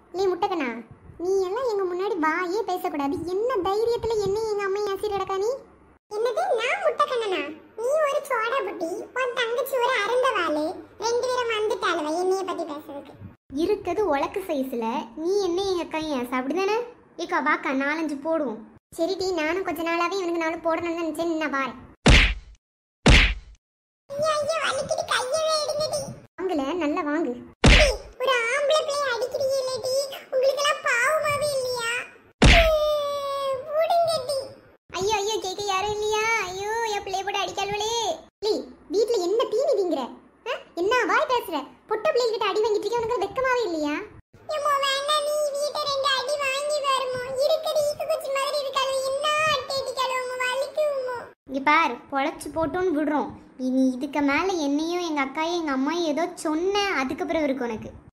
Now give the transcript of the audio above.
லே முட்டக்கண்ணா நீ எல்லாம் எங்க முன்னாடி வாயே பேசக்கூடாது என்ன தைரியத்துல என்ன எங்க அம்மா ஏசி கிடக்கா நீ என்னது நான் முட்டைக்கண்ணனா நீ ஒரு சோடா புட்டி உன் தங்கச்சி ஒரு அருந்த வாளு ரெண்டு பேரும் வந்துட்டாளுவ என்னைய பத்தி பேசுறதுக்கு இருக்குது உலக்கு சைஸ்ல நீ என்ன எங்க அக்கா ஏன் அப்படிதானே ஏக்கா வாக்கா நாலஞ்சு போடுவோம் சரி டி நானும் கொஞ்ச நாளாவே இவனுக்கு நாலு போடணும்னு நினைச்சேன் நான் பாரு ஐயா ஐயா வலிக்குது கையவே எடுங்கடி வாங்கல நல்லா வாங்கு டி, ஒரு ஆம்பளை பிள்ளை அடிக்கிறீங்களேடி உங்களுக்கு எல்லாம் பாவமாவே இல்லையா புடுங்கடி ஐயோ ஐயோ கேட்க யாரும் இல்லையா ஐயோ என் பிள்ளைய போட்டு அடிக்காள்வளே லீ வீட்ல என்ன தீனி திங்கிற ஆ? என்ன வாய் பேசுற பொட்ட பிள்ளைகிட்ட அடி வாங்கிட்டு இருக்க உனக்கு வெக்கமாவே இல்லையா எம்மோ வேணா நீ வீட்டை ரெண்டு அடி வாங்கி வருமோ இருக்கடி ஈக்கு குச்சி மாதிரி இருக்காது என்ன அட்டி அடிக்காளுமோ வலிக்குமோ இங்க பாரு பொழைச்சு போட்டோன்னு விடுறோம் இனி இதுக்கு மேல என்னையும் எங்க அக்காயும் எங்க அம்மாயும் ஏதோ சொன்ன அதுக்கு பிறகு இருக்கு உனக்கு